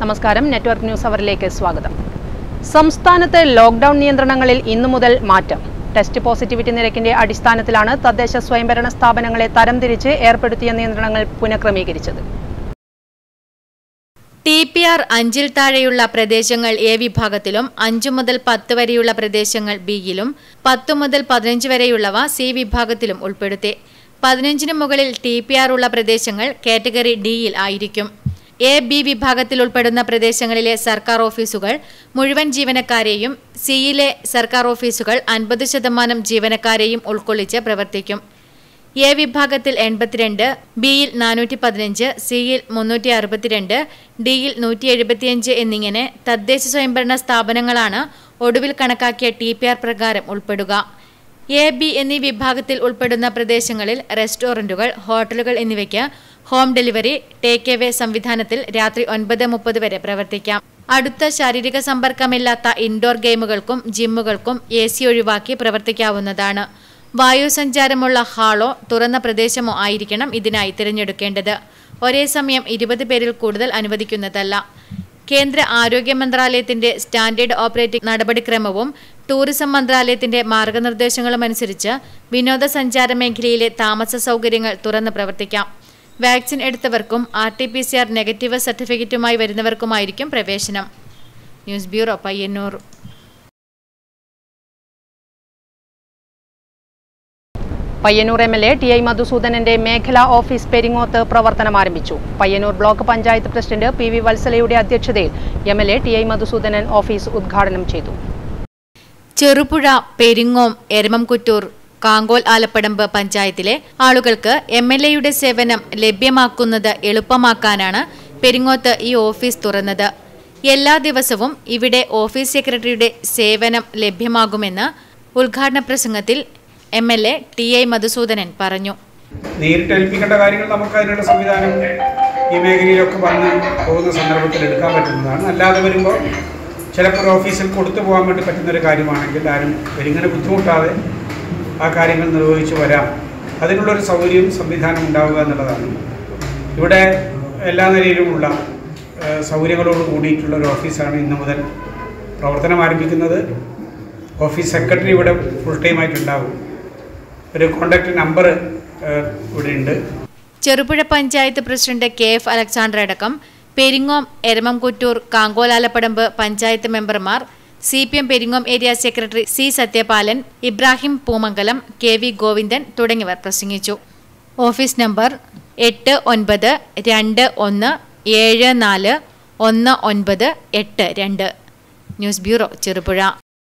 നമസ്കാരം network news അവറിലേക്ക് സ്വാഗതം സംസ്ഥാനത്ത് ലോക്ഡൌൺ നിയന്ത്രണങ്ങളിൽ ഇന്നു മുതൽ മാറ്റം ടെസ്റ്റ് പോസിറ്റിവിറ്റി നിരക്കിന്റെ അടിസ്ഥാനത്തിലാണ് തദ്ദേശ സ്വയംഭരണ സ്ഥാപനങ്ങളെ തരംതിരിച്ച് ഏർപ്പെടുത്തിയ നിയന്ത്രണങ്ങൾ പുനഃക്രമീകരിച്ചത് ടി പി ആർ അഞ്ചിൽ താഴെയുള്ള പ്രദേശങ്ങൾ എ വിഭാഗത്തിലും അഞ്ചു മുതൽ പത്ത് വരെയുള്ള പ്രദേശങ്ങൾ ബിയിലും പത്ത് മുതൽ പതിനഞ്ച് വരെയുള്ളവ സി വിഭാഗത്തിലും ഉൾപ്പെടുത്തി പതിനഞ്ചിന് മുകളിൽ ടി പി ആർ ഉള്ള പ്രദേശങ്ങൾ കാറ്റഗറി ഡിയിൽ ആയിരിക്കും എ ബി വിഭാഗത്തിൽ ഉൾപ്പെടുന്ന പ്രദേശങ്ങളിലെ സർക്കാർ ഓഫീസുകൾ മുഴുവൻ ജീവനക്കാരെയും സിയിലെ സർക്കാർ ഓഫീസുകൾ അൻപത് ശതമാനം ജീവനക്കാരെയും ഉൾക്കൊള്ളിച്ച് പ്രവർത്തിക്കും എ വിഭാഗത്തിൽ എൺപത്തിരണ്ട് ബിയിൽ നാനൂറ്റി പതിനഞ്ച് സിയിൽ മുന്നൂറ്റി അറുപത്തിരണ്ട് ഡിയിൽ നൂറ്റി എഴുപത്തിയഞ്ച് എന്നിങ്ങനെ തദ്ദേശ സ്വയംഭരണ സ്ഥാപനങ്ങളാണ് ഒടുവിൽ കണക്കാക്കിയ ടി പി ആർ പ്രകാരം ഉൾപ്പെടുക എ ബി എന്നീ വിഭാഗത്തിൽ ഉൾപ്പെടുന്ന പ്രദേശങ്ങളിൽ റെസ്റ്റോറന്റുകൾ ഹോട്ടലുകൾ എന്നിവയ്ക്ക് ഹോം ഡെലിവറി ടേക്ക് എവേ സംവിധാനത്തിൽ രാത്രി ഒൻപത് മുപ്പത് വരെ പ്രവർത്തിക്കാം അടുത്ത ശാരീരിക സമ്പർക്കമില്ലാത്ത ഇൻഡോർ ഗെയിമുകൾക്കും ജിമ്മുകൾക്കും എ സി ഒഴിവാക്കി പ്രവർത്തിക്കാവുന്നതാണ് വായു സഞ്ചാരമുള്ള ഹാളോ തുറന്ന പ്രദേശമോ ആയിരിക്കണം ഇതിനായി തിരഞ്ഞെടുക്കേണ്ടത് ഒരേ സമയം ഇരുപത് പേരിൽ കൂടുതൽ അനുവദിക്കുന്നതല്ല കേന്ദ്ര ആരോഗ്യ മന്ത്രാലയത്തിന്റെ സ്റ്റാൻഡേർഡ് ഓപ്പറേറ്റിംഗ് നടപടിക്രമവും ടൂറിസം മന്ത്രാലയത്തിന്റെ മാർഗനിർദ്ദേശങ്ങളും അനുസരിച്ച് വിനോദസഞ്ചാര മേഖലയിലെ താമസ സൗകര്യങ്ങൾ തുറന്ന് പ്രവർത്തിക്കാം വാക്സിൻ എടുത്തവർക്കും R T P C R negative സർട്ടിഫിക്കറ്റുമായി വരുന്നവർക്കുമായിരിക്കും പ്രവേശനം news bureau Payyannur Payyannur M L A T I മധുസൂദനന്റെ മേഖലാ ഓഫീസ് പെരിങ്ങോത്ത് പ്രവർത്തനം ആരംഭിച്ചു Payyannur block panchayat president P V വത്സലയുടെ അധ്യക്ഷതയിൽ M L A T I Madhusoodanan office ഉദ്ഘാടനം ചെയ്തു ചെറുപുഴ പെരിങ്ങോം എരമംകുറ്റൂർ കാങ്കോൽ ആലപ്പടമ്പ് പഞ്ചായത്തിലെ ആളുകൾക്ക് എം എൽ എയുടെ സേവനം ലഭ്യമാക്കുന്നത് എളുപ്പമാക്കാനാണ് പെരിങ്ങോത്ത് ഈ ഓഫീസ് തുറന്നത് എല്ലാ ദിവസവും ഇവിടെ ഓഫീസ് സെക്രട്ടറിയുടെ സേവനം ലഭ്യമാകുമെന്ന് ഉദ്ഘാടന പ്രസംഗത്തിൽ M L A T I Madhusoodanan പറഞ്ഞു നേരിട്ട് ഏൽപ്പിക്കേണ്ട കാര്യങ്ങൾ നമുക്ക് അതിനുള്ള സംവിധാനം ഈ മേഖലയിലൊക്കെ വന്ന് പോകുന്ന സന്ദർഭത്തിൽ എടുക്കാൻ പറ്റുന്നതാണ് അല്ലാതെ വരുമ്പോൾ ചിലപ്പോൾ ഒരു ഓഫീസിൽ കൊടുത്തു പോകാൻ വേണ്ടി പറ്റുന്ന ഒരു കാര്യമാണെങ്കിൽ ആരും ഇങ്ങനെ ബുദ്ധിമുട്ടാതെ ആ കാര്യങ്ങൾ നിർവഹിച്ചു വരാം അതിനുള്ളൊരു സൗകര്യം സംവിധാനം ഉണ്ടാവുക എന്നുള്ളതാണ് ഇവിടെ എല്ലാ നിലയിലുമുള്ള ഏഹ്, സൗകര്യങ്ങളോട് കൂടിയിട്ടുള്ള ഒരു ഓഫീസാണ് ഇന്ന് മുതൽ പ്രവർത്തനം ആരംഭിക്കുന്നത് ഓഫീസ് സെക്രട്ടറി ഇവിടെ ഫുൾ ടൈം ആയിട്ടുണ്ടാവും ഒരു കോണ്ടാക്ട് നമ്പർ ഇവിടെ ഉണ്ട് Cherupuzha panchayat president K F Alexander അടക്കം പെരിങ്ങോം എരമംകുറ്റൂർ കാങ്കോലാലപ്പടമ്പ് പഞ്ചായത്ത് മെമ്പർമാർ C P M Peringome area secretary C Sathyapalan Ibrahim Poomangalam K V Govindan തുടങ്ങിയവർ പ്രസംഗിച്ചു ഓഫീസ് നമ്പർ എട്ട് ഒൻപത് രണ്ട് ഒന്ന് ഏഴ് നാല് ഒന്ന് ഒൻപത് എട്ട് രണ്ട് ന്യൂസ് ബ്യൂറോ ചെറുപുഴ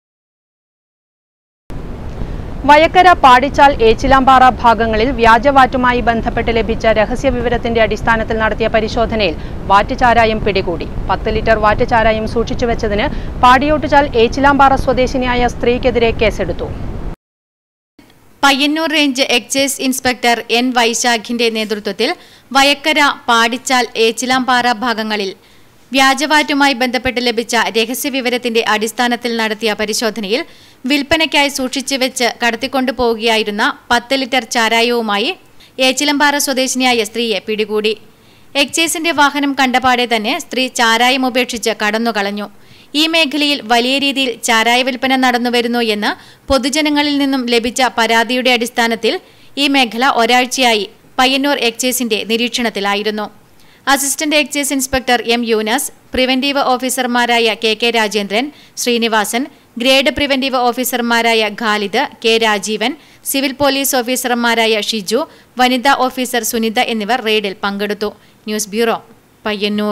വയക്കര പാടിച്ചാൽ ഏച്ചിലാമ്പാറ ഭാഗങ്ങളിൽ വ്യാജവാറ്റുമായി ബന്ധപ്പെട്ട് ലഭിച്ച രഹസ്യ വിവരത്തിന്റെ അടിസ്ഥാനത്തിൽ നടത്തിയ പരിശോധനയിൽ വാറ്റ് ചാരായം പിടികൂടി പത്ത് ലിറ്റർ വാറ്റ് ചാരായം സൂക്ഷിച്ചുവെച്ചതിന് പാടിയോട്ടുചാൽ ഏച്ചിലാമ്പാറ സ്വദേശിനിയായ സ്ത്രീക്കെതിരെ കേസെടുത്തു Payyannur range excise inspector N വൈശാഖിന്റെ നേതൃത്വത്തിൽ വയക്കര പാടിച്ചാൽ ഏച്ചിലാമ്പാറ ഭാഗങ്ങളിൽ വ്യാജവാറ്റുമായി ബന്ധപ്പെട്ട് ലഭിച്ച രഹസ്യവിവരത്തിന്റെ അടിസ്ഥാനത്തിൽ നടത്തിയ പരിശോധനയിൽ വിൽപ്പനയ്ക്കായി സൂക്ഷിച്ചുവെച്ച് കടത്തിക്കൊണ്ടുപോവുകയായിരുന്ന പത്ത് ലിറ്റർ ചാരായവുമായി ഏച്ചിലമ്പാറ സ്വദേശിനിയായ സ്ത്രീയെ പിടികൂടി എക്സൈസിന്റെ വാഹനം കണ്ടപാടെ തന്നെ സ്ത്രീ ചാരായം ഉപേക്ഷിച്ച് കടന്നുകളഞ്ഞു ഈ മേഖലയിൽ വലിയ രീതിയിൽ ചാരായ വിൽപ്പന നടന്നുവരുന്നു എന്ന് പൊതുജനങ്ങളിൽ നിന്നും ലഭിച്ച പരാതിയുടെ അടിസ്ഥാനത്തിൽ ഈ മേഖല ഒരാഴ്ചയായി പയ്യന്നൂർ എക്സൈസിന്റെ നിരീക്ഷണത്തിലായിരുന്നു assistant excise inspector M Yunus preventive ഓഫീസർമാരായ K K Rajendran Srinivasan grade preventive ഓഫീസർമാരായ Khalid K Rajeevan civil police ഓഫീസർമാരായ ഷിജു വനിതാ ഓഫീസർ സുനിത എന്നിവർ റെയ്ഡിൽ പങ്കെടുത്തു ന്യൂസ് ബ്യൂറോ പയ്യന്നൂർ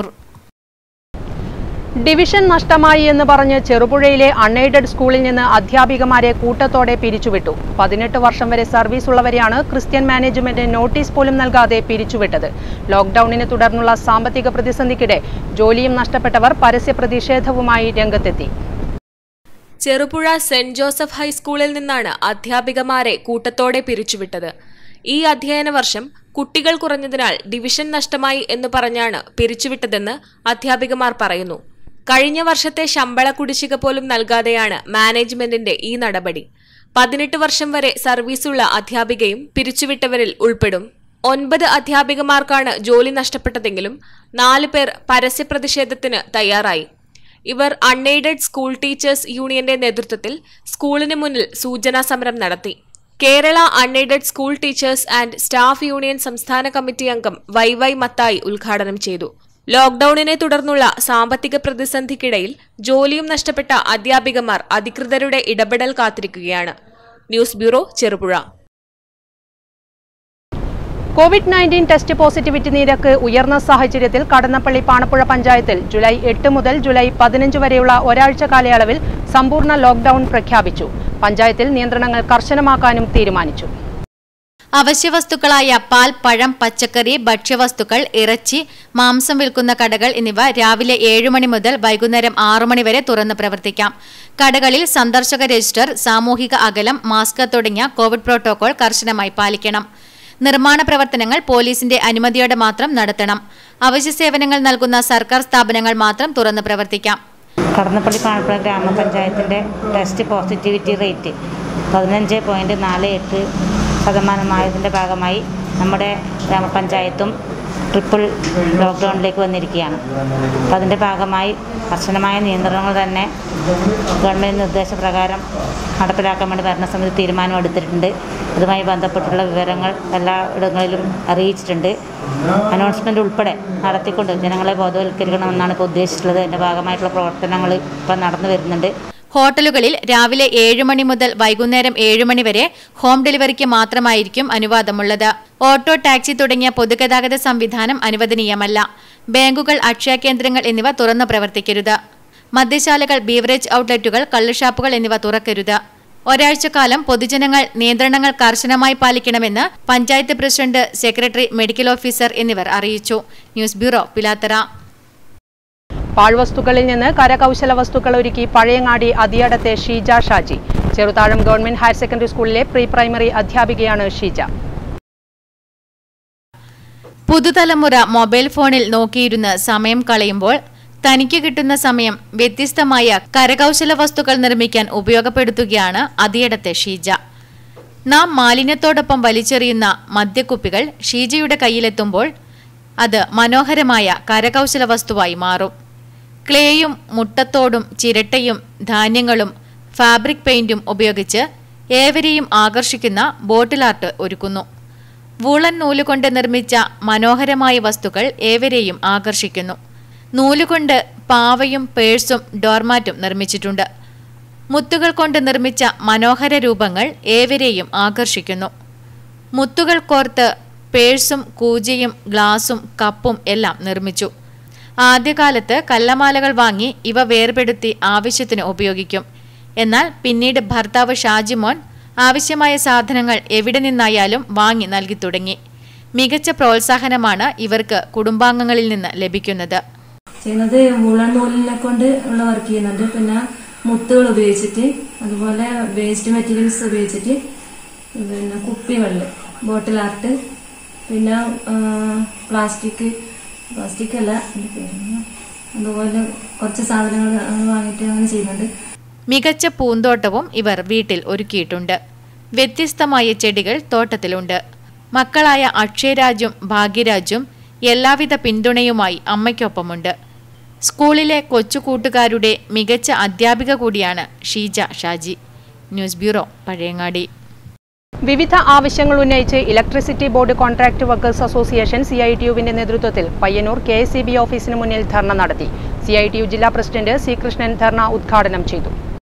ഡിവിഷൻ നഷ്ടമായി എന്ന് പറഞ്ഞ് ചെറുപുഴയിലെ അൺഎയ്ഡഡ് സ്കൂളിൽ നിന്ന് അധ്യാപികമാരെ കൂട്ടത്തോടെ പിരിച്ചുവിട്ടു പതിനെട്ട് വർഷം വരെ സർവീസ് ഉള്ളവരെയാണ് ക്രിസ്ത്യൻ മാനേജ്മെന്റ് നോട്ടീസ് പോലും നൽകാതെ പിരിച്ചുവിട്ടത് ലോക്ഡൌണിനെ തുടർന്നുള്ള സാമ്പത്തിക പ്രതിസന്ധിക്കിടെ ജോലിയും നഷ്ടപ്പെട്ടവർ പരസ്യ പ്രതിഷേധവുമായി രംഗത്തെത്തി ചെറുപുഴ സെന്റ് ജോസഫ് ഹൈസ്കൂളിൽ നിന്നാണ് അധ്യാപികമാരെ കൂട്ടത്തോടെ പിരിച്ചുവിട്ടത് ഈ അധ്യയന വർഷം കുട്ടികൾ കുറഞ്ഞതിനാൽ ഡിവിഷൻ നഷ്ടമായി എന്ന് പറഞ്ഞാണ് പിരിച്ചുവിട്ടതെന്ന് അധ്യാപികമാർ പറയുന്നു കഴിഞ്ഞ വർഷത്തെ ശമ്പള കുടിശ്ശിക പോലും നൽകാതെയാണ് മാനേജ്മെന്റിന്റെ ഈ നടപടി പതിനെട്ട് വർഷം വരെ സർവീസുള്ള അധ്യാപികയും പിരിച്ചുവിട്ടവരിൽ ഉൾപ്പെടും ഒൻപത് അധ്യാപികമാർക്കാണ് ജോലി നഷ്ടപ്പെട്ടതെങ്കിലും നാല് പേർ പരസ്യ പ്രതിഷേധത്തിന് തയ്യാറായി ഇവർ അൺഎയ്ഡഡ് സ്കൂൾ ടീച്ചേഴ്സ് യൂണിയന്റെ നേതൃത്വത്തിൽ സ്കൂളിന് മുന്നിൽ സൂചനാ സമരം നടത്തി Kerala unaided school teachers and staff union സംസ്ഥാന കമ്മിറ്റി അംഗം വൈ വൈ മത്തായി ഉദ്ഘാടനം ചെയ്തു ലോക്ഡൌണിനെ തുടർന്നുള്ള സാമ്പത്തിക പ്രതിസന്ധിക്കിടയിൽ ജോലിയും നഷ്ടപ്പെട്ട അധ്യാപികമാർ അധികൃതരുടെ ഇടപെടൽ കാത്തിരിക്കുകയാണ് news bureau Cherupuzha COVID nineteen test positivity നിരക്ക് ഉയർന്ന സാഹചര്യത്തിൽ കടന്നപ്പള്ളി പാണപ്പുഴ പഞ്ചായത്തിൽ ജൂലൈ എട്ട് മുതൽ ജൂലൈ പതിനഞ്ച് വരെയുള്ള ഒരാഴ്ച കാലയളവിൽ സമ്പൂർണ്ണ ലോക്ഡൌൺ പ്രഖ്യാപിച്ചു പഞ്ചായത്തിൽ നിയന്ത്രണങ്ങൾ കർശനമാക്കാനും തീരുമാനിച്ചു അവശ്യവസ്തുക്കളായ പാൽ പഴം പച്ചക്കറി ഭക്ഷ്യവസ്തുക്കൾ ഇറച്ചി മാംസം വിൽക്കുന്ന കടകൾ എന്നിവ രാവിലെ ഏഴ് മണി മുതൽ വൈകുന്നേരം ആറു മണി വരെ തുറന്ന് പ്രവർത്തിക്കാം കടകളിൽ സന്ദർശക രജിസ്റ്റർ സാമൂഹിക അകലം മാസ്ക് തുടങ്ങിയ കോവിഡ് പ്രോട്ടോകോൾ കർശനമായി പാലിക്കണം നിർമ്മാണ പ്രവർത്തനങ്ങൾ പോലീസിന്റെ അനുമതിയോടെ മാത്രം നടത്തണം അവശ്യ സേവനങ്ങൾ നൽകുന്ന സർക്കാർ സ്ഥാപനങ്ങൾ മാത്രം തുറന്ന് പ്രവർത്തിക്കാം കടന്നപ്പള്ളി പാണപ്പുഴ ഗ്രാമപഞ്ചായത്തിൻ്റെ ടെസ്റ്റ് പോസിറ്റിവിറ്റി റേറ്റ് പതിനഞ്ച് പോയിൻറ്റ് നാല് എട്ട് ശതമാനമായതിൻ്റെ ഭാഗമായി നമ്മുടെ ഗ്രാമപഞ്ചായത്തും ട്രിപ്പിൾ ലോക്ക്ഡൗണിലേക്ക് വന്നിരിക്കുകയാണ് അപ്പം അതിൻ്റെ ഭാഗമായി കർശനമായ നിയന്ത്രണങ്ങൾ തന്നെ ഗവൺമെൻറ് നിർദ്ദേശപ്രകാരം നടപ്പിലാക്കാൻ വേണ്ടി ഭരണസമിതി തീരുമാനമെടുത്തിട്ടുണ്ട് അതുമായി ബന്ധപ്പെട്ടുള്ള വിവരങ്ങൾ എല്ലാ ഇടങ്ങളിലും അറിയിച്ചിട്ടുണ്ട് അനൗൺസ്മെൻ്റ് ഉൾപ്പെടെ നടത്തിക്കൊണ്ട് ജനങ്ങളെ ബോധവൽക്കരിക്കണമെന്നാണ് ഇപ്പോൾ ഉദ്ദേശിച്ചിട്ടുള്ളത് അതിൻ്റെ ഭാഗമായിട്ടുള്ള പ്രവർത്തനങ്ങൾ ഇപ്പം നടന്നു വരുന്നുണ്ട് ഹോട്ടലുകളിൽ രാവിലെ ഏഴ് മണി മുതൽ വൈകുന്നേരം ഏഴ് മണി വരെ ഹോം ഡെലിവറിക്ക് മാത്രമായിരിക്കും അനുവാദമുള്ളത് ഓട്ടോ ടാക്സി തുടങ്ങിയ പൊതുഗതാഗത സംവിധാനം അനുവദനീയമല്ല ബാങ്കുകൾ അക്ഷയ കേന്ദ്രങ്ങൾ എന്നിവ തുറന്നു പ്രവർത്തിക്കരുത് മദ്യശാലകൾ ബീവറേജ് ഔട്ട്ലെറ്റുകൾ കള്ളുഷാപ്പുകൾ എന്നിവ തുറക്കരുത് ഒരാഴ്ചക്കാലം പൊതുജനങ്ങൾ നിയന്ത്രണങ്ങൾ കർശനമായി പാലിക്കണമെന്ന് panchayat president secretary medical officer എന്നിവർ അറിയിച്ചു ന്യൂസ് ബ്യൂറോ പിലാത്തറ പാഴ്വസ്തുക്കളിൽ നിന്ന് കരകൗശല വസ്തുക്കൾ ഒരുക്കി പഴയങ്ങാടി അതിയടത്തെ Sheeja Shaji Cheruthazham government higher secondary സ്കൂളിലെ പ്രീ പ്രൈമറി അധ്യാപികയാണ് ഷീജ പുതുതലമുറ മൊബൈൽ ഫോണിൽ നോക്കിയിരുന്ന് സമയം കളയുമ്പോൾ തനിക്ക് കിട്ടുന്ന സമയം വ്യത്യസ്തമായ കരകൗശല വസ്തുക്കൾ നിർമ്മിക്കാൻ ഉപയോഗപ്പെടുത്തുകയാണ് അതിയിടത്തെ ഷീജ നാം മാലിന്യത്തോടൊപ്പം വലിച്ചെറിയുന്ന മദ്യക്കുപ്പികൾ ഷീജയുടെ കയ്യിലെത്തുമ്പോൾ അത് മനോഹരമായ കരകൗശല വസ്തുവായി മാറും ക്ലേയും മുട്ടത്തോടും ചിരട്ടയും ധാന്യങ്ങളും ഫാബ്രിക് പെയിന്റും ഉപയോഗിച്ച് ഏവരെയും ആകർഷിക്കുന്ന ബോട്ടിൽ ആർട്ട് ഒരുക്കുന്നു വൂളൻ നൂലുകൊണ്ട് നിർമ്മിച്ച മനോഹരമായ വസ്തുക്കൾ ഏവരെയും ആകർഷിക്കുന്നു നൂലുകൊണ്ട് പാവയും പേഴ്സും ഡോർമാറ്റും നിർമ്മിച്ചിട്ടുണ്ട് മുത്തുകൾ കൊണ്ട് നിർമ്മിച്ച മനോഹര രൂപങ്ങൾ ഏവരെയും ആകർഷിക്കുന്നു മുത്തുകൾ കോർത്ത് പേഴ്സും കൂജയും ഗ്ലാസും കപ്പും എല്ലാം നിർമ്മിച്ചു ആദ്യകാലത്ത് കല്ലമാലകൾ വാങ്ങി ഇവ വേർപെടുത്തി ആവശ്യത്തിന് ഉപയോഗിക്കും എന്നാൽ പിന്നീട് ഭർത്താവ് ഷാജിമോൻ ആവശ്യമായ സാധനങ്ങൾ എവിടെ നിന്നായാലും വാങ്ങി നൽകി തുടങ്ങി മികച്ച പ്രോത്സാഹനമാണ് ഇവർക്ക് കുടുംബാംഗങ്ങളിൽ നിന്ന് ലഭിക്കുന്നത് ചെയ്യുന്നത് മുളൻ നൂലിനെ കൊണ്ട് ഉള്ള വർക്ക് ചെയ്യുന്നുണ്ട് പിന്നെ മുത്തുകൾ ഉപയോഗിച്ചിട്ട് അതുപോലെ വേസ്റ്റ് മെറ്റീരിയൽസ് ഉപയോഗിച്ചിട്ട് പിന്നെ കുപ്പികളിൽ ബോട്ടിൽ ആർട്ട് പിന്നെ പ്ലാസ്റ്റിക് പ്ലാസ്റ്റിക് അല്ല അതിന്റെ പേരെന്താ? അതുപോലെ കുറച്ച് സാധനങ്ങൾ വാങ്ങിയിട്ട് അങ്ങനെ ചെയ്യുന്നുണ്ട് മികച്ച പൂന്തോട്ടവും ഇവർ വീട്ടിൽ ഒരുക്കിയിട്ടുണ്ട് വ്യത്യസ്തമായ ചെടികൾ തോട്ടത്തിലുണ്ട് മക്കളായ അക്ഷയരാജും ഭാഗ്യരാജും എല്ലാവിധ പിന്തുണയുമായി അമ്മയ്ക്കൊപ്പമുണ്ട് സ്കൂളിലെ കൊച്ചു കൂട്ടുകാരുടെ മികച്ച അധ്യാപിക കൂടിയാണ് ഷീജ ഷാജി ന്യൂസ് ബ്യൂറോ പഴയങ്ങാടി വിവിധ ആവശ്യങ്ങൾ ഉന്നയിച്ച് electricity board contract workers association C I T യുവിന്റെ നേതൃത്വത്തിൽ പയ്യന്നൂർ കെ എസ് ബി ഓഫീസിന് മുന്നിൽ ധർണ നടത്തി സി ഐ ടി യു ജില്ലാ പ്രസിഡന്റ് സി കൃഷ്ണൻ ധർണ ഉദ്ഘാടനം ചെയ്തു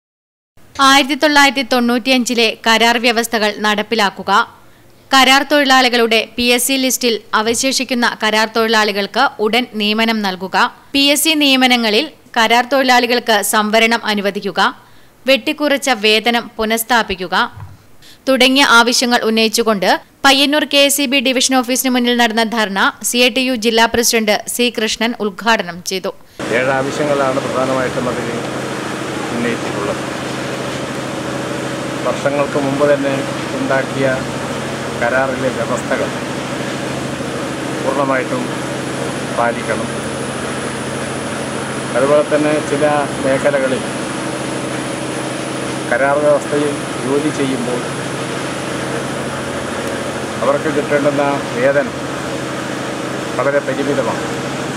ആയിരത്തി തൊള്ളായിരത്തി തൊണ്ണൂറ്റിയഞ്ചിലെ കരാർ വ്യവസ്ഥകൾ നടപ്പിലാക്കുക കരാർ തൊഴിലാളികളുടെ പി എസ് സി ലിസ്റ്റിൽ അവശേഷിക്കുന്ന കരാർ തൊഴിലാളികൾക്ക് ഉടൻ നിയമനം നൽകുക പി എസ് സി നിയമനങ്ങളിൽ കരാർ തൊഴിലാളികൾക്ക് സംവരണം അനുവദിക്കുക വെട്ടിക്കുറച്ച വേതനം പുനഃസ്ഥാപിക്കുക തുടങ്ങിയ ആവശ്യങ്ങൾ ഉന്നയിച്ചുകൊണ്ട് Payyannur K S B division ഓഫീസിന് മുന്നിൽ നടന്ന dharna C I T U ജില്ലാ പ്രസിഡന്റ് സി കൃഷ്ണൻ ഉദ്ഘാടനം ചെയ്തു ഏഴ് ആവശ്യങ്ങളാണ് പ്രധാനമായിട്ടും അതിൽ ഉന്നയിച്ചിട്ടുള്ളത് വർഷങ്ങൾക്ക് മുമ്പ് തന്നെ ഉണ്ടാക്കിയ കരാറിലെ വ്യവസ്ഥകൾ പൂർണ്ണമായിട്ടും പാലിക്കണം അതുപോലെ തന്നെ ചില മേഖലകളിൽ കരാർ വ്യവസ്ഥയിൽ ജോലി ചെയ്യുമ്പോൾ അവർക്ക് കിട്ടേണ്ടുന്ന വേതനം വളരെ പരിമിതമാണ്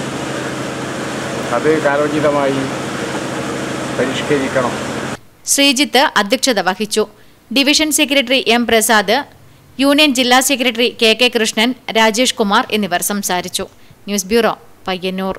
അത് കാലോചിതമായി പരിഷ്കരിക്കണം ശ്രീജിത്ത് അധ്യക്ഷത വഹിച്ചു division secretary M Prasad union ജില്ലാ secretary K K Krishnan Rajesh Kumar എന്നിവർ സംസാരിച്ചു news bureau Payyannur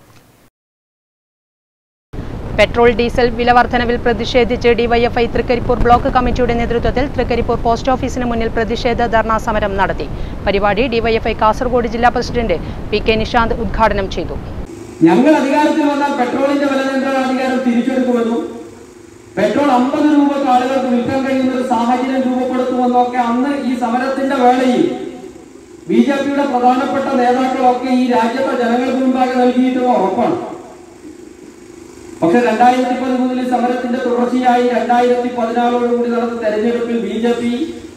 petrol diesel വില വർധനവിൽ പ്രതിഷേധിച്ച് ഡിവൈഎഫ്ഐ തൃക്കരിപ്പൂർ ബ്ലോക്ക് കമ്മിറ്റിയുടെ നേതൃത്വത്തിൽ തൃക്കരിപ്പൂർ പോസ്റ്റ് ഓഫീസിന് മുന്നിൽ പ്രതിഷേധ ധർണാ സമരം നടത്തി പരിപാടി ഡിവൈഎഫ്ഐ കാസർഗോഡ് ജില്ലാ പ്രസിഡന്റ് പി കെ നിഷാന്ത് ഉദ്ഘാടനം ചെയ്തു ഞങ്ങൾ അധികാരത്തിൽ വന്നാൽ പെട്രോളിന്റെ വില നിയന്ത്രണ അധികാരം തിരിച്ചെടുക്കുമെന്നും പെട്രോൾ അമ്പത് രൂപക്ക് ആളുകൾക്ക് വിൽക്കാൻ കഴിയുന്ന ഒരു സാഹചര്യം രൂപപ്പെടുത്തുമെന്നൊക്കെ അന്ന് ഈ സമരത്തിന്റെ വേളയിൽ ബി ജെ പിയുടെ പ്രധാനപ്പെട്ട നേതാക്കളൊക്കെ ഈ രാജ്യത്തെ ജനങ്ങൾക്ക് മുമ്പാകെ നൽകിയിട്ടുള്ള ഉറപ്പാണ് പക്ഷെ രണ്ടായിരത്തി പതിമൂന്നിലെ സമരത്തിന്റെ തുടർച്ചയായി രണ്ടായിരത്തി പതിനാറോടുകൂടി നടന്ന തെരഞ്ഞെടുപ്പിൽ ബി ജെ പി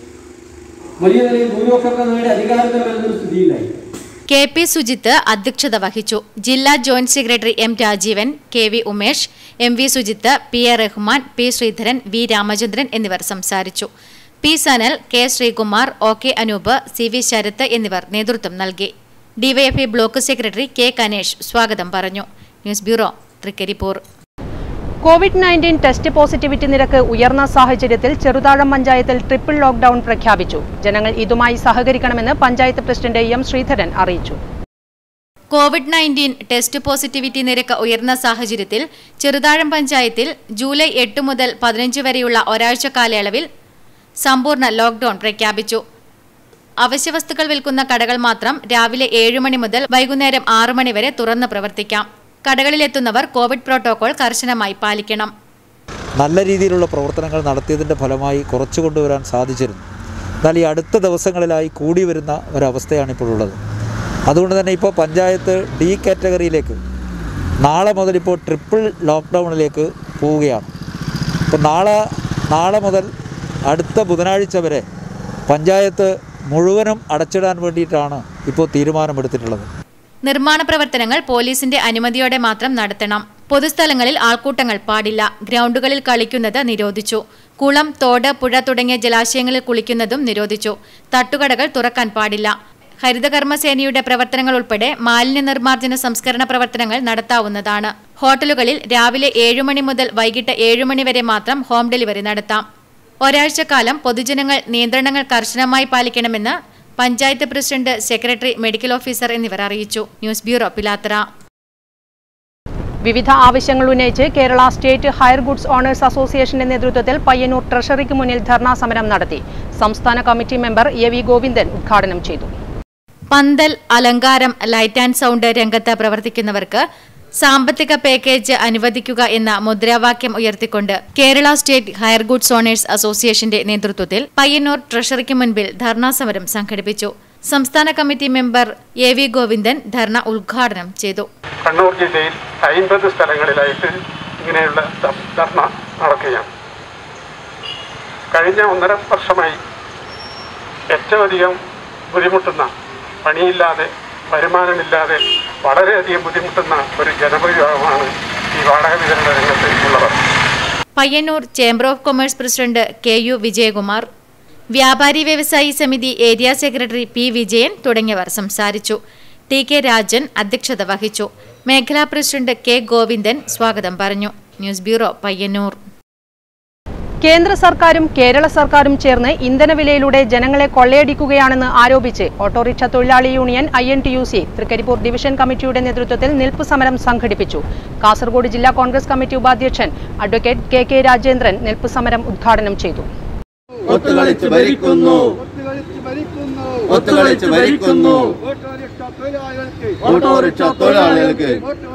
വലിയ നിലയിൽ ഭൂരിപക്ഷമൊക്കെ നേടി അധികാരത്തിൽ വരുന്നൊരു സ്ഥിതിയിലായി കെ പി സുജിത്ത് അധ്യക്ഷത വഹിച്ചു ജില്ലാ joint secretary M Rajeevan K V Umesh M V Sujith P A Rahman P Sreedharan V Ramachandran എന്നിവർ സംസാരിച്ചു P Sanal K Sreekumar O K Anoop C V Sarath എന്നിവർ നേതൃത്വം നൽകി DYFI block secretary K Kanesh സ്വാഗതം പറഞ്ഞു news bureau Thrikaripur COVID nineteen test positivity നിരക്ക് ഉയർന്ന സാഹചര്യത്തിൽ ചെറുതാഴം പഞ്ചായത്തിൽ ട്രിപ്പിൾ ലോക്ഡൌൺ പ്രഖ്യാപിച്ചു ജനങ്ങൾ ഇതുമായി സഹകരിക്കണമെന്ന് പഞ്ചായത്ത് പ്രസിഡന്റ് എം ശ്രീധരൻ അറിയിച്ചു കോവിഡ് നയൻറ്റീൻ ടെസ്റ്റ് പോസിറ്റിവിറ്റി നിരക്ക് ഉയർന്ന സാഹചര്യത്തിൽ ചെറുതാഴം പഞ്ചായത്തിൽ ജൂലൈ എട്ട് മുതൽ പതിനഞ്ച് വരെയുള്ള ഒരാഴ്ച കാലയളവിൽ സമ്പൂർണ്ണ ലോക്ഡൌൺ പ്രഖ്യാപിച്ചു അവശ്യവസ്തുക്കൾ വിൽക്കുന്ന കടകൾ മാത്രം രാവിലെ ഏഴ് മണി മുതൽ വൈകുന്നേരം ആറ് മണി വരെ തുറന്ന് പ്രവർത്തിക്കാം കടകളിലെത്തുന്നവർ കോവിഡ് പ്രോട്ടോകോൾ കർശനമായി പാലിക്കണം നല്ല രീതിയിലുള്ള പ്രവർത്തനങ്ങൾ നടത്തിയതിൻ്റെ ഫലമായി കുറച്ചു കൊണ്ടുവരാൻ സാധിച്ചിരുന്നു എന്നാൽ ഈ അടുത്ത ദിവസങ്ങളിലായി കൂടി വരുന്ന ഒരവസ്ഥയാണ് ഇപ്പോൾ ഉള്ളത് അതുകൊണ്ട് തന്നെ ഇപ്പോൾ പഞ്ചായത്ത് ഡി കാറ്റഗറിയിലേക്ക് നാളെ മുതൽ ഇപ്പോൾ ട്രിപ്പിൾ ലോക്ക്ഡൗണിലേക്ക് പോവുകയാണ് ഇപ്പോൾ നാളെ നാളെ മുതൽ അടുത്ത ബുധനാഴ്ച വരെ പഞ്ചായത്ത് മുഴുവനും അടച്ചിടാൻ വേണ്ടിയിട്ടാണ് ഇപ്പോൾ തീരുമാനമെടുത്തിട്ടുള്ളത് നിർമ്മാണ പ്രവർത്തനങ്ങൾ പോലീസിന്റെ അനുമതിയോടെ മാത്രം നടത്തണം പൊതുസ്ഥലങ്ങളിൽ ആൾക്കൂട്ടങ്ങൾ പാടില്ല ഗ്രൗണ്ടുകളിൽ കളിക്കുന്നത് നിരോധിച്ചു കുളം തോട് പുഴ തുടങ്ങിയ ജലാശയങ്ങളിൽ കുളിക്കുന്നതും നിരോധിച്ചു തട്ടുകടകൾ തുറക്കാൻ പാടില്ല ഹരിതകർമ്മസേനയുടെ പ്രവർത്തനങ്ങൾ ഉൾപ്പെടെ മാലിന്യ നിർമ്മാർജ്ജന സംസ്കരണ പ്രവർത്തനങ്ങൾ നടത്താവുന്നതാണ് ഹോട്ടലുകളിൽ രാവിലെ ഏഴു മണി മുതൽ വൈകിട്ട് ഏഴു മണി വരെ മാത്രം ഹോം ഡെലിവറി നടത്താം ഒരാഴ്ചക്കാലം പൊതുജനങ്ങൾ നിയന്ത്രണങ്ങൾ കർശനമായി പാലിക്കണമെന്ന് panchayat president secretary medical officer എന്നിവർ അറിയിച്ചു ന്യൂസ് ബ്യൂറോ പിലാത്തറ വിവിധ ആവശ്യങ്ങൾ ഉന്നയിച്ച് Kerala state hire goods owners അസോസിയേഷന്റെ നേതൃത്വത്തിൽ പയ്യന്നൂർ ട്രഷറിക്ക് മുന്നിൽ ധർണാ സമരം നടത്തി സംസ്ഥാന committee member A V Govindan ഉദ്ഘാടനം ചെയ്തു പന്തൽ അലങ്കാരം ലൈറ്റ് ആൻഡ് സൗണ്ട് രംഗത്ത് പ്രവർത്തിക്കുന്നവർക്ക് സാമ്പത്തിക പാക്കേജ് അനുവദിക്കുക എന്ന മുദ്രാവാക്യം ഉയർത്തിക്കൊണ്ട് Kerala state hire goods owners അസോസിയേഷന്റെ നേതൃത്വത്തിൽ പയ്യന്നൂർ ട്രഷറിക്ക് മുൻപിൽ ധർണാ സമരം സംഘടിപ്പിച്ചു സംസ്ഥാന committee member A V Govindan dharna ഉദ്ഘാടനം ചെയ്തു കണ്ണൂർ ജില്ലയിൽ അയിമ്പത് സ്ഥലങ്ങളിലായിട്ട് ഇങ്ങനെയുള്ള ധ- ധർണ നടക്കുകയാണ് കഴിഞ്ഞ ഒന്നര വർഷമായി ഏറ്റവും അധികം ബുദ്ധിമുട്ടുന്ന പണിയില്ലാതെ വരുമാനമില്ലാതെ വളരെയധികം ബുദ്ധിമുട്ടുന്ന ഒരു ജനവിഭാഗമാണ് ഈ വാടക വിതരണ രംഗത്ത് ഉള്ളവർ Payyannur chamber of commerce president K U Vijayakumar വ്യാപാരി വ്യവസായി സമിതി ഏരിയ സെക്രട്ടറി പി വിജയൻ തുടങ്ങിയവർ സംസാരിച്ചു ടി കെ രാജൻ അധ്യക്ഷത വഹിച്ചു മേഖലാ പ്രസിഡന്റ് കെ ഗോവിന്ദൻ സ്വാഗതം പറഞ്ഞു ന്യൂസ് ബ്യൂറോ പയ്യന്നൂർ കേന്ദ്ര സർക്കാരും കേരള സർക്കാരും ചേർന്ന് ഇന്ധനവിലയിലൂടെ ജനങ്ങളെ കൊള്ളയടിക്കുകയാണെന്ന് ആരോപിച്ച് ഓട്ടോറിക്ഷ തൊഴിലാളി union I N T U C Thrikaripur division കമ്മിറ്റിയുടെ നേതൃത്വത്തിൽ നിൽപ്പ് സമരം സംഘടിപ്പിച്ചു കാസർഗോഡ് ജില്ലാ കോൺഗ്രസ് കമ്മിറ്റി ഉപാധ്യക്ഷൻ അഡ്വക്കേറ്റ് കെ കെ രാജേന്ദ്രൻ നിൽപ്പ് സമരം ഉദ്ഘാടനം ചെയ്തു ഒത്തുകളിച്ച് ഭരിക്കുന്നു ഒത്തുകളിച്ച് ഭരിക്കുന്നു ഓട്ടോറിക്ഷ തൊഴിലാളികൾക്ക്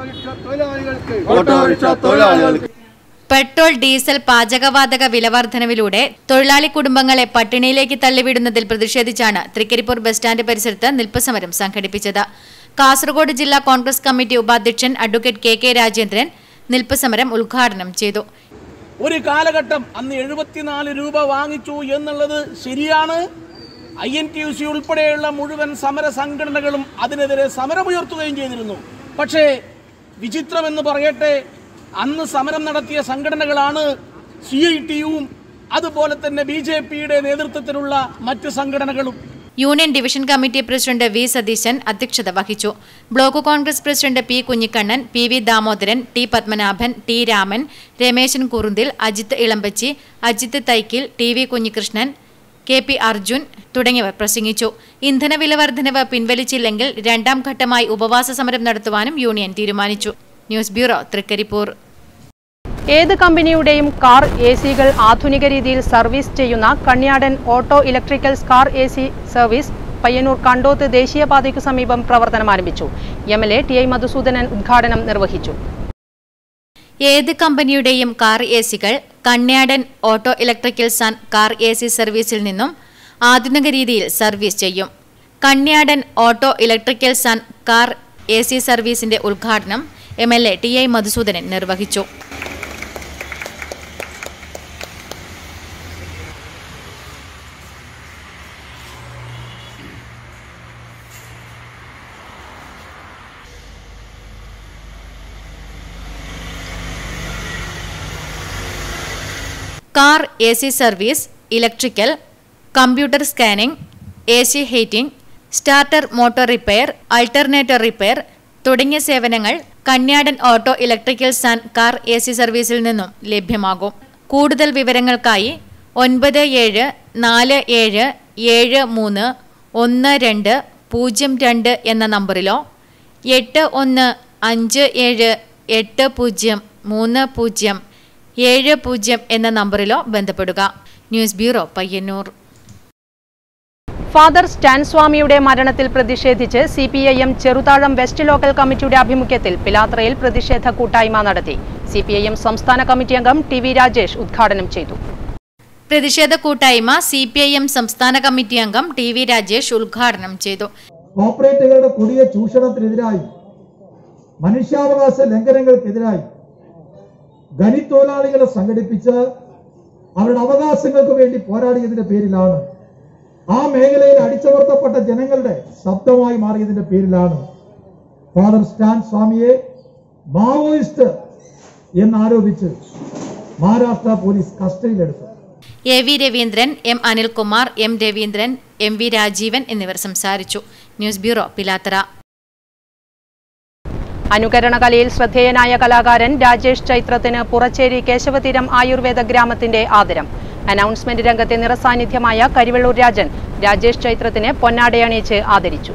ഓട്ടോറിക്ഷ തൊഴിലാളികൾക്ക് പെട്രോൾ ഡീസൽ പാചകവാതക വിലവർദ്ധനവിലൂടെ തൊഴിലാളി കുടുംബങ്ങളെ പട്ടിണിയിലേക്ക് തള്ളിവിടുന്നതിൽ പ്രതിഷേധിച്ചാണ് തൃക്കരിപ്പൂർ ബസ് സ്റ്റാൻഡ് പരിസരത്ത് നിൽപ്പ് സമരം സംഘടിപ്പിച്ചത് കാസർഗോഡ് ജില്ലാ കോൺഗ്രസ് കമ്മിറ്റി ഉപാധ്യക്ഷൻ അഡ്വക്കേറ്റ് കെ കെ രാജേന്ദ്രൻ നിൽപ്പ് സമരം ഉദ്ഘാടനം ചെയ്തു ഒരു കാലഘട്ടം അന്ന് എഴുപത്തിനാല് രൂപ വാങ്ങിച്ചു എന്നുള്ളത് ശരിയാണ് I N T U C ഉൾപ്പെടെയുള്ള മുഴുവൻ സമര സംഘടനകളും അതിനെതിരെ സമരമുയർത്തുകയും ചെയ്തിരുന്നു പക്ഷേ വിചിത്രമെന്ന് പറയട്ടെ അന്ന് സമരം നടത്തിയ സംഘടനകളാണ് സി ഐ ടിയും അതുപോലെ തന്നെ ബി ജെ പിയുടെ നേതൃത്വത്തിലുള്ള മറ്റ് സംഘടനകളും union division committee president V Satheesan അധ്യക്ഷത വഹിച്ചു block Congress president P Kunhikannan P V Damodaran T Padmanabhan T Raman Rameshan Kurunthil Ajith Elambachi Ajith Thaikkil T V Kunhikrishnan K P Arjun തുടങ്ങിയവർ പ്രസംഗിച്ചു ഇന്ധനവില വർധനവ് പിൻവലിച്ചില്ലെങ്കിൽ രണ്ടാം ഘട്ടമായി ഉപവാസ സമരം നടത്തുവാനും യൂണിയൻ തീരുമാനിച്ചു ന്യൂസ് ബ്യൂറോ തൃക്കരിപ്പൂർ ഏത് കമ്പനിയുടെയും കാർ എ സികൾ ആധുനിക രീതിയിൽ സർവീസ് ചെയ്യുന്ന Kanyadan auto electricals car A C service Payyannur Kandoth ദേശീയപാതയ്ക്കു സമീപം പ്രവർത്തനം ആരംഭിച്ചു M L A T I Madhusoodanan ഉദ്ഘാടനം നിർവഹിച്ചു ഏത് കമ്പനിയുടെയും കാർ എ സികൾ Kanyadan auto electricals and car A C സർവീസിൽ നിന്നും ആധുനിക രീതിയിൽ സർവീസ് ചെയ്യും Kanyadan auto electricals and car A C സർവീസിന്റെ ഉദ്ഘാടനം M L A T I Madhusoodanan നിർവഹിച്ചു car A C service electrical computer scanning A C heating starter motor repair alternator repair തുടങ്ങിയ സേവനങ്ങൾ Kanyadan auto electricals and car A C സർവീസിൽ നിന്നും ലഭ്യമാകും കൂടുതൽ വിവരങ്ങൾക്കായി ഒൻപത് ഏഴ് നാല് ഏഴ് ഏഴ് മൂന്ന് ഒന്ന് രണ്ട് പൂജ്യം രണ്ട് എന്ന നമ്പറിലോ എട്ട് ഒന്ന് അഞ്ച് ഏഴ് എട്ട് പൂജ്യം മൂന്ന് പൂജ്യം ഏഴ് പൂജ്യം എന്ന നമ്പറിലോ ബന്ധപ്പെടുക news bureau Payyannur father Stan സ്വാമിയുടെ മരണത്തിൽ പ്രതിഷേധിച്ച് C P I M Cheruthazham west local committee ആഭിമുഖ്യത്തിൽ പിലാത്രയിൽ പ്രതിഷേധ കൂട്ടായ്മ നടത്തി സി പി ഐ എം സംസ്ഥാന കമ്മിറ്റി അംഗം ടി വി രാജേഷ് ഉദ്ഘാടനം ചെയ്തു പ്രതിഷേധ കൂട്ടായ്മ സി പി ഐ എം സംസ്ഥാന കമ്മിറ്റി അംഗം ടി വി രാജേഷ് ഉദ്ഘാടനം ചെയ്തു കോർപ്പറേറ്റുകളുടെ കൊടിയ ചൂഷണത്തിനെതിരായി മനുഷ്യാവകാശ ലംഘനങ്ങൾക്കെതിരായി ഖനിത്തൊഴിലാളികളെ സംഘടിപ്പിച്ച് അവരുടെ അവകാശങ്ങൾക്ക് വേണ്ടി പോരാടിയതിന്റെ പേരിലാണ് ആ മേഖലയിൽ അടിച്ചമർത്തപ്പെട്ട ജനങ്ങളുടെ ശബ്ദമായി മാറിയതിന്റെ പേരിലാണ് ഫാദർ സ്റ്റാൻ സ്വാമിയെ മാവോയിസ്റ്റ് എന്നാരോപിച്ച് മഹാരാഷ്ട്ര പോലീസ് കസ്റ്റഡിയിലെടുത്തു A V Raveendran M Anilkumar M Raveendran M V Rajeevan എന്നിവർ സംസാരിച്ചു ന്യൂസ് ബ്യൂറോ പിലാത്തറ അനുകരണ കലയിൽ ശ്രദ്ധേയനായ കലാകാരൻ രാജേഷ് ചൈത്രത്തിന് പുറച്ചേരി കേശവതീരം ആയുർവേദ ഗ്രാമത്തിന്റെ ആദരം അനൗൺസ്മെന്റ് രംഗത്തെ നിറസാന്നിധ്യമായ കരിവള്ളൂർ രാജൻ രാജേഷ് ചൈത്രത്തിനെ പൊന്നാടയണിയിച്ച് ആദരിച്ചു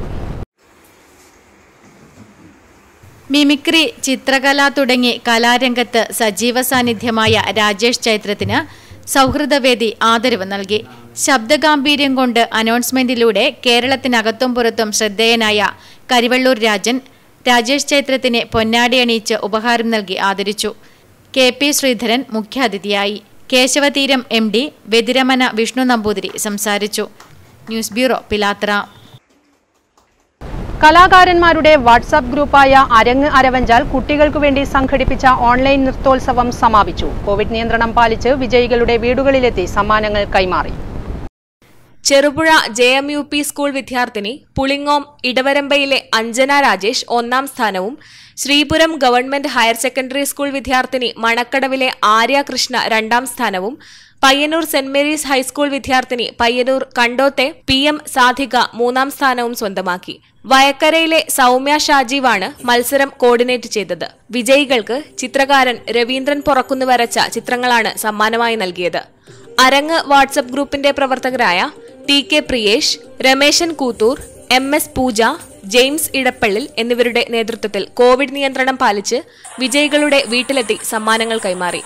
മിമിക്രി ചിത്രകല തുടങ്ങി കലാരംഗത്ത് സജീവ സാന്നിധ്യമായ രാജേഷ് ചൈത്രത്തിന് സൗഹൃദവേദി ആദരവ് നൽകി ശബ്ദഗാംഭീര്യം കൊണ്ട് അനൗൺസ്മെന്റിലൂടെ കേരളത്തിനകത്തും പുറത്തും ശ്രദ്ധേയനായ കരിവള്ളൂർ രാജൻ രാജേഷ് ചൈത്രത്തിനെ പൊന്നാടി അണിയിച്ച് ഉപഹാരം നൽകി ആദരിച്ചു കെ പി ശ്രീധരൻ മുഖ്യാതിഥിയായി കേശവതീരം എം ഡി വെതിരമന വിഷ്ണു നമ്പൂതിരി സംസാരിച്ചു ന്യൂസ് ബ്യൂറോ പിലാത്ര കലാകാരന്മാരുടെ വാട്സാപ്പ് ഗ്രൂപ്പായ അരങ്ങ് അരവഞ്ചാൽ കുട്ടികൾക്കു വേണ്ടി സംഘടിപ്പിച്ച ഓൺലൈൻ നൃത്തോത്സവം സമാപിച്ചു കോവിഡ് നിയന്ത്രണം പാലിച്ച് വിജയികളുടെ വീടുകളിലെത്തി സമ്മാനങ്ങൾ കൈമാറി Cherupuzha J M U P school വിദ്യാർത്ഥിനി പുളിങ്ങോം ഇടവരമ്പയിലെ അഞ്ജന രാജേഷ് ഒന്നാം സ്ഥാനവും Sreepuram government higher secondary school വിദ്യാർത്ഥിനി മണക്കടവിലെ ആര്യ കൃഷ്ണ രണ്ടാം സ്ഥാനവും പയ്യന്നൂർ സെന്റ് മേരീസ് ഹൈസ്കൂൾ വിദ്യാർത്ഥിനി പയ്യന്നൂർ കണ്ടോത്തെ പി എം സാധിക മൂന്നാം സ്ഥാനവും സ്വന്തമാക്കി വയക്കരയിലെ സൗമ്യ ഷാജീവാണ് മത്സരം കോർഡിനേറ്റ് ചെയ്തത് വിജയികൾക്ക് ചിത്രകാരൻ രവീന്ദ്രൻ പൊറക്കുന്ന് വരച്ച ചിത്രങ്ങളാണ് സമ്മാനമായി നൽകിയത് അരങ്ങ് വാട്സപ്പ് ഗ്രൂപ്പിന്റെ പ്രവർത്തകരായ T K Priyesh Rameshan Koothur M S Pooja James Edappallil എന്നിവരുടെ നേതൃത്വത്തിൽ കോവിഡ് നിയന്ത്രണം പാലിച്ച് വിജയികളുടെ വീട്ടിലെത്തി സമ്മാനങ്ങൾ കൈമാറി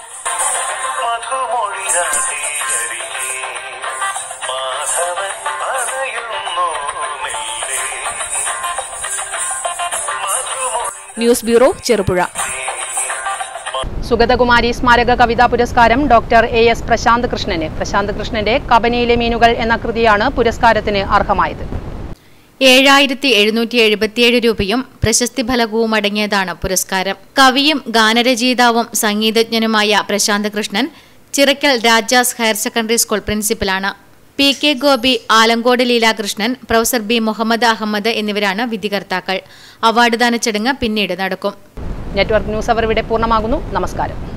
ന്യൂസ് ബ്യൂറോ ചെറുപുഴ സുഗതകുമാരി സ്മാരക കവിതാ പുരസ്കാരം ഡോക്ടർ എ എസ് പ്രശാന്ത് കൃഷ്ണന് പ്രശാന്ത് കൃഷ്ണന്റെ കബനിയിലെ മീനുകൾ എന്ന കൃതിയാണ് പുരസ്കാരത്തിന് അർഹമായത് ഏഴായിരത്തി എഴുന്നൂറ്റി എഴുപത്തിയേഴ് രൂപയും പ്രശസ്തി ഫലകവും അടങ്ങിയതാണ് പുരസ്കാരം കവിയും ഗാനരചയിതാവും സംഗീതജ്ഞനുമായ Prashanth Krishnan Chirakkal Rajas higher secondary school പ്രിൻസിപ്പലാണ് P K Gopi Alankode Leelakrishnan professor B Muhammad Ahammed എന്നിവരാണ് വിധികർത്താക്കൾ അവാർഡ് ദാന ചടങ്ങ് പിന്നീട് നടക്കും നെറ്റ്വർക്ക് ന്യൂസ് അവർ ഇവിടെ പൂർണ്ണമാകുന്നു നമസ്കാരം